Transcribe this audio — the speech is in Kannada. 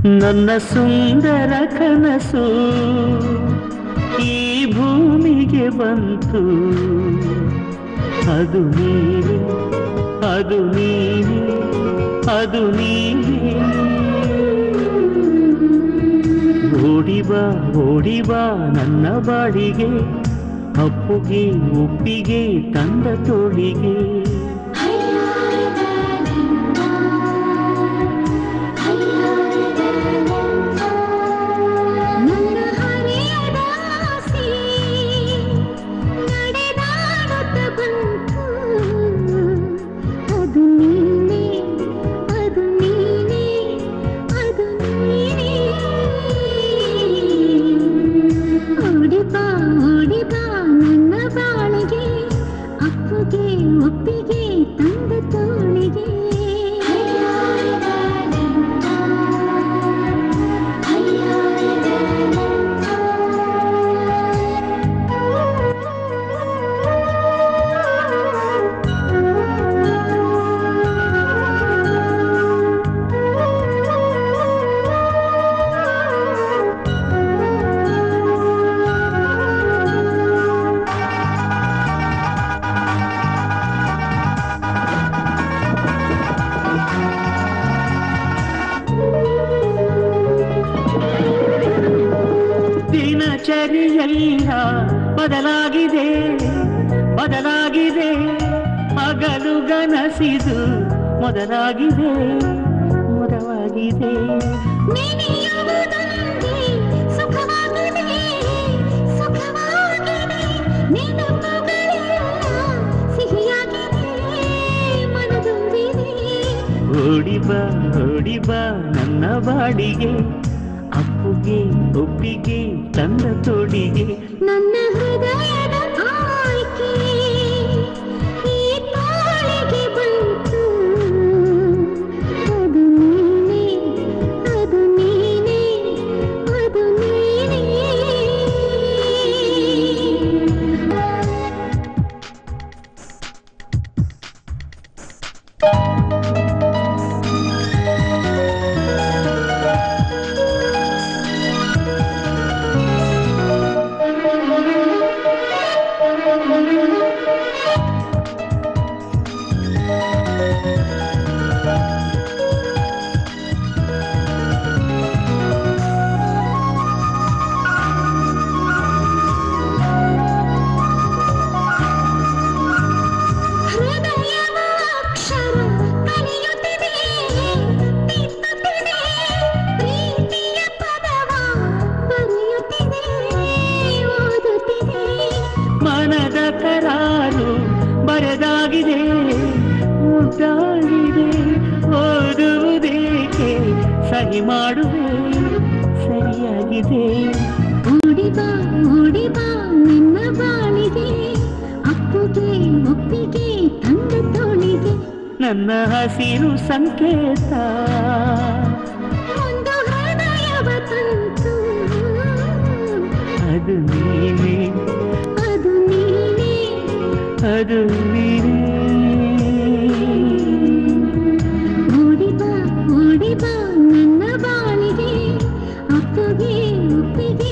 ನನ್ನ ಸುಂದರ ಕನಸು ಈ ಭೂಮಿಗೆ ಬಂತು ಅದು ನೀನೆ ಅದು ನೀನೆ ಅದು ನೀನೆ ಓಡಿ ಬಾ ಓಡಿ ಬಾ ನನ್ನ ಬಾಡಿಗೆ ಅಪ್ಪುಗೆ ಒಪ್ಪಿಗೆ ತಂದ ತೋಳಿಗೆ ನನ್ನ ಹರೆಯದ ಆಸೆ ನಡೆದಾಡುತ್ತ ಬಂತು ಅದು ನೀನೇ ಅದು ನೀನೇ ಅದು ನೀನೇ ಓಡಿ ಬಾ ಓಡಿ ಬಾ ನನ್ನ ಬಾಳಿಗೆ ಅಪ್ಪುಗೆ ಒಪ್ಪಿಗೆ ತಂದ ತೋಳಿಗೆ ದಿನಚರಿಯೆಲ್ಲ ಬದಲಾಗಿದೆ ಬದಲಾಗಿದೆ ಹಗಲು ಗನಸಿದು ಮೊದಲಾಗಿದೆ ಮೊದಲಾಗಿದೆ ನೆನೆಯುವುದೊಂದೇ ಸುಖವಾಗಿದೆ ಸುಖವಾಗಿದೆ ನೆನಪುಗಳೆಲ್ಲ ಸಿಹಿಯಾಗಿದೆ ಮನದೊಂದಿದೆ ಓಡಿ ಬಾ ಓಡಿ ಬಾ ನನ್ನ ಬಾಡಿಗೆ ಅಪ್ಪುಗೆ ಒಪ್ಪಿಗೆ ತಂದ ತೋಡಿಗೆ ನನ್ನ ಹೃದಯದ ಆಯ್ಕೆ ಈ ತಾಳಿಗೆ ಬಂತು ಅದು ನೀನೇ ಅದು ನೀನೇ ಅದು ನೀನೇ ಹೃದಯವ ಅಕ್ಷರ ಕಲಿಯುತ್ತಿದೆ ತಿದ್ದುತ್ತಿದೆ ಪ್ರೀತಿಯ ಪದವ ಬರೆಯುತ್ತಿದೆ ಓದುತ್ತಿದೆ ಮನದ ಕರಾರು ಬರೆದಾಗಿದೆ ಮುದ್ದಾಗಿದೆ ಓದುವುದೇಕೆ ಸಹಿ ಮಾಡುವೆ ಸರಿಯಾಗಿದೆ ಓಡಿ ಬಾ ಓಡಿ ಬಾ ನಿನ್ನ ಬಾಳಿಗೆ ಅಪ್ಪುಗೆ ಒಪ್ಪಿಗೆ ತಂದ ತೋಳಿಗೆ ನನ್ನ ಹಸಿರು ಸಂಕೇತ ಒಂದು ಹೃದಯವ ತಂತು ಅದು ನೀನೆ ಅದು ನೀನೇ ಅದು ನೀನೆ ಓಡಿ ಬಾ ಓಡಿ ಬಾ ನನ್ನ ಬಾಳಿಗೆ ಅಪ್ಪಗೆ ಒಪ್ಪಿಗೆ